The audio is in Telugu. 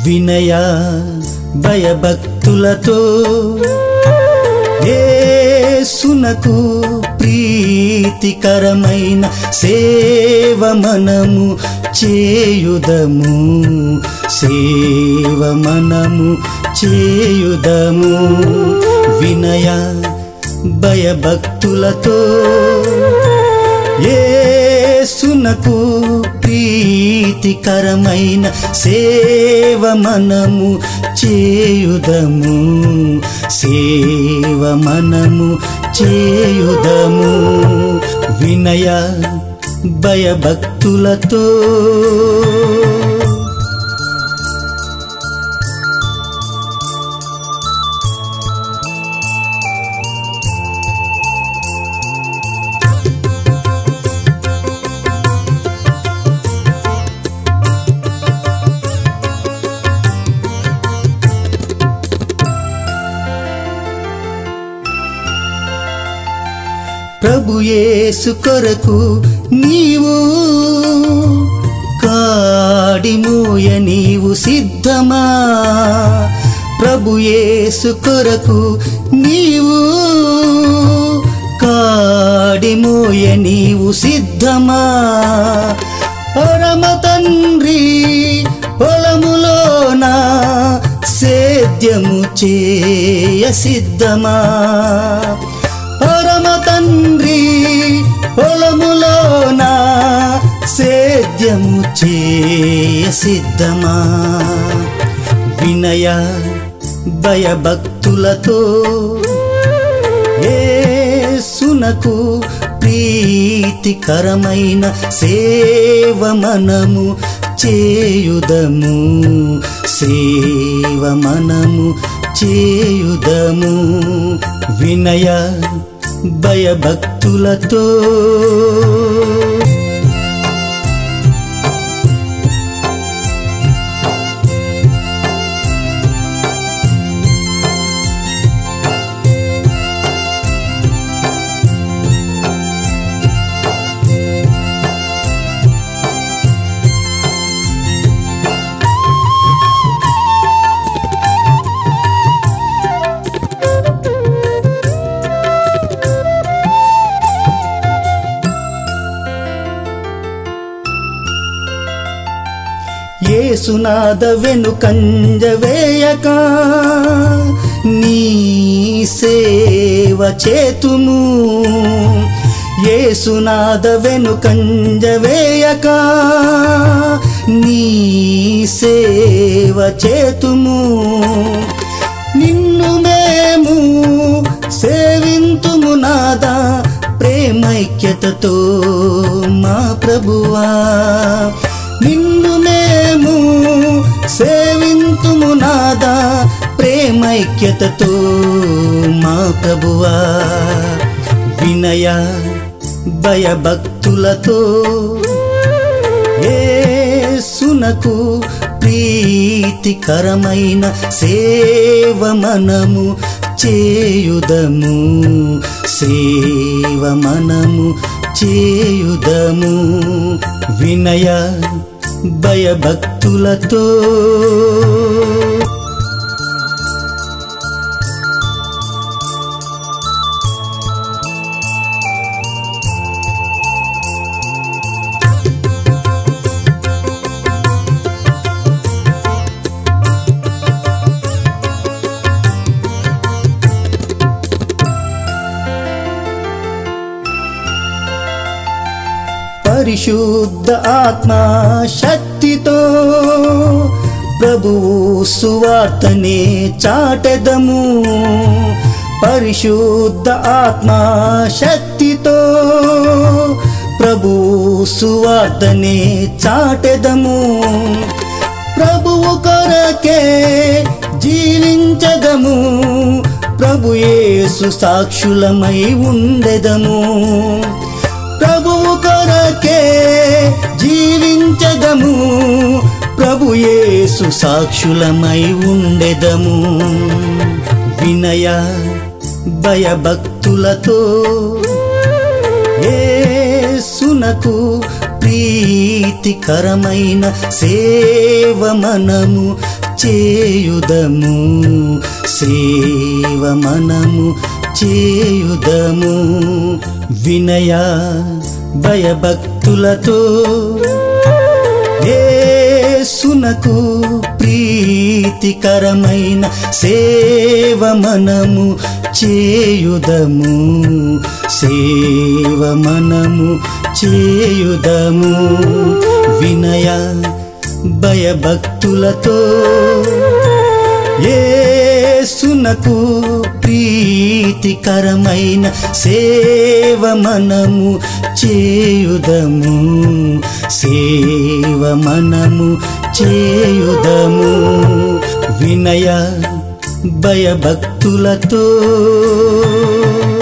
వినయ భయభక్తులతో యేసునకు ప్రీతికరమైన సేవ మనము చేయుదము సేవ మనము చేయుదము వినయ భయభక్తులతో యేసునకు ప్రీతికరమైన సేవ మనము చేయుదము సేవ మనము చేయుదము వినయ భయభక్తులతో ప్రభు యేసు కొరకు నీవు కాడిమోయ నీవు సిద్ధమా ప్రభు యేసు కొరకు నీవు కాడిమోయ నీవు సిద్ధమా పరమ తండ్రి పొలములోన సేద్యము చేయ సిద్ధమా పరమ తండ్రి పొలములోన సేద్యము చేయ సిద్ధమా వినయ భయభక్తులతో యేసునకు ప్రీతికరమైన సేవ మనము చేయుదము సేవ మనము చేయుదము వినయ భయభక్తులతో ఏసునాద వెనుకంజ వేయక నీ సేవ చేతుము ఏసునాద వెనుకంజ వేయక నీ సేవ చేతుము నిన్ను మేము సేవింతుము నాదా ప్రేమైక్యతతో మా ప్రభువా నిన్ను మేము సేవింతుము నాదా ప్రేమైక్యతతో మా ప్రభువా వినయ భయభక్తులతో యేసునకు ప్రీతికరమైన సేవ మనము చేయుదము సేవ మనము చేయుదము వినయ భయభక్తులతో పరిశుద్ధ ఆత్మ శక్తితో ప్రభువు సువార్తనే చాటెదము పరిశుద్ధ ఆత్మ శక్తితో ప్రభువు సువార్తనే చాటెదము ప్రభువు కొరకే జీవించదము ప్రభు యేసు సాక్షులమై ఉండెదము ప్రభువు కొరకే జీవించదము ప్రభు యేసు సాక్షులమై ఉండెదము వినయ భయభక్తులతో యేసునకు ప్రీతికరమైన సేవ మనము చేయుదము సేవ మనము చేయుదము వినయ భయభక్తులతో యేసునకు ప్రీతికరమైన సేవ మనము చేయుదము సేవ మనము చేయుదము వినయ భయభక్తులతో యేసునకు ప్రీతికరమైన సేవ మనము చేయుదము సేవ మనము చేయుదము వినయ భయభక్తులతో